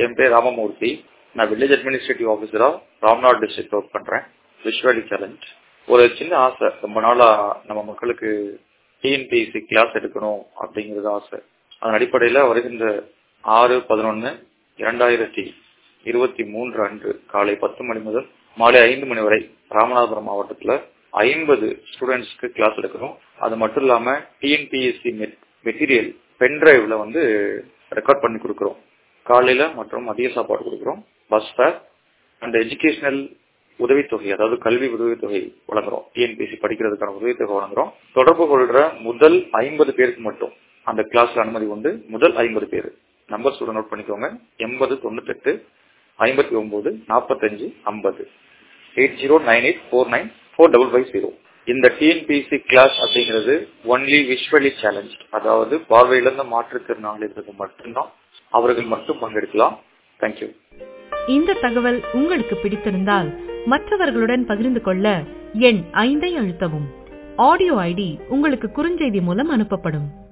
என் பேர் ராமமூர்த்தி நான் village administrative ஆஃபீஸரா ராம்நாத் டிஸ்ட்ரிக்ட் ஒர்க் பண்றேன் விஷுவலி சேலஞ்ச் ஒரு சின்ன ஆசை ரொம்ப நாளா நம்ம மக்களுக்கு டிஎன்பிஎஸ்சி கிளாஸ் எடுக்கணும் அப்படிங்கிறது ஆசை அதன் அடிப்படையில் வருகின்ற ஆறு பதினொன்று இரண்டாயிரத்தி இருபத்தி மூன்று அன்று காலை பத்து மணி முதல் மாலை ஐந்து மணி வரை ராமநாதபுரம் மாவட்டத்தில் ஐம்பது ஸ்டூடெண்ட்ஸ்க்கு கிளாஸ் எடுக்கிறோம் அது மட்டும் இல்லாம டிஎன்பிஎஸ்சி மெட்டீரியல் பென்டிரைவ்ல வந்து ரெக்கார்ட் பண்ணி கொடுக்குறோம் காலையில மற்றும் மதிய சாப்பாடு கொடுக்குறோம் பஸ் ஃபேர் அண்ட் எஜுகேஷனல் உதவித்தொகை அதாவது கல்வி உதவித்தொகை வழங்குறோம் டிஎன்பிஎஸ்சி படிக்கிறதுக்கான உதவித்தொகை வழங்குறோம் தொடர்பு கொள்கிற முதல் ஐம்பது பேருக்கு மட்டும் அந்த கிளாஸ்ல அனுமதி உண்டு முதல் ஐம்பது பேர் நம்பர் சொல்ல நோட் பண்ணிக்கோங்க எண்பது தொண்ணூத்தெட்டு ஐம்பத்தி ஒன்பது நாற்பத்தஞ்சு ஐம்பது eight zero nine eight four nine four double five zero இந்த டிஎன்பிசி கிளாஸ் அப்படிங்கிறது ஒன்லி விஷுவலி சேலஞ்ச் அதாவது பார்வையிலிருந்த மாற்றுத்திறனாளிகளுக்கு மட்டும்தான் அவர்கள் மட்டும் பங்கெடுக்கலாம் தேங்க்யூ இந்த தகவல் உங்களுக்கு பிடித்திருந்தால் மற்றவர்களுடன் பகிர்ந்து கொள்ள எண் ஐந்தை அழுத்தவும் ஆடியோ ஐடி உங்களுக்கு குறுஞ்செய்தி மூலம் அனுப்பப்படும்